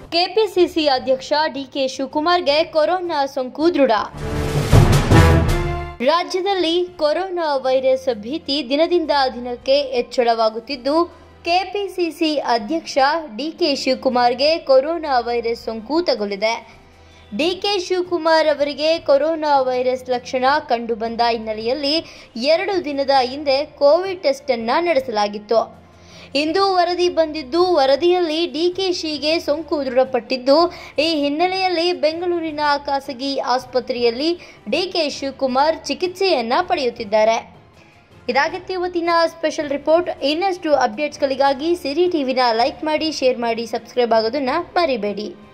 KPCC ಅಧ್ಯಕ್ಷ DK ಶಿವಕುಮಾರ್ಗೆ corona ಸೋಂಕು ದೃಢ ರಾಜ್ಯದಲ್ಲಿ ಕೊರೋನಾ ವೈರಸ್ ಭೀತಿ ದಿನದಿಂದ ದಿನಕ್ಕೆ ಹೆಚ್ಚಳವಾಗುತ್ತಿದ್ದು ಕೆಪಿಸಿಸಿ ಅಧ್ಯಕ್ಷ ಡಿಕೆ ಶಿವಕುಮಾರ್ಗೆ ಕೊರೋನಾ ವೈರಸ್ ಸೋಂಕು ತಗುಲಿದೆ ಡಿಕೆ ಶಿವಕುಮಾರ್ ಅವರಿಗೆ ಕೊರೋನಾ ವೈರಸ್ ಲಕ್ಷಣ ಕಂಡುಬಂದ ಹಿನ್ನೆಲೆಯಲ್ಲಿ ಎರಡು ದಿನದ ಹಿಂದೆ ಕೋವಿಡ್ ಟೆಸ್ಟ್ ಅನ್ನ ನಡೆಸಲಾಗಿತ್ತು ಇಂದು ವರದಿ ಬಂದಿದ್ದು ವರದಿಯಲ್ಲಿ ಡಿಕೆಶಿಗೆ ಸೋಂಕು ದೃಢಪಟ್ಟಿದ್ದು ಈ ಹಿನ್ನೆಲೆಯಲ್ಲಿ ಬೆಂಗಳೂರಿನ ಖಾಸಗಿ ಆಸ್ಪತ್ರೆಯಲ್ಲಿ ಡಿಕೆ ಶಿವಕುಮಾರ್ ಚಿಕಿತ್ಸೆಯನ್ನ ಪಡೆಯುತ್ತಿದ್ದಾರೆ ಇದಾಗಿತ್ತು ಇವತ್ತಿನ ಸ್ಪೆಷಲ್ ರಿಪೋರ್ಟ್ ಇನ್ನಷ್ಟು ಅಪ್ಡೇಟ್ಸ್ಗಳಿಗಾಗಿ ಸಿರಿ ಟಿವಿನ ಲೈಕ್ ಮಾಡಿ ಶೇರ್ ಮಾಡಿ ಸಬ್ಸ್ಕ್ರೈಬ್ ಆಗೋದನ್ನ ಮರಿಬೇಡಿ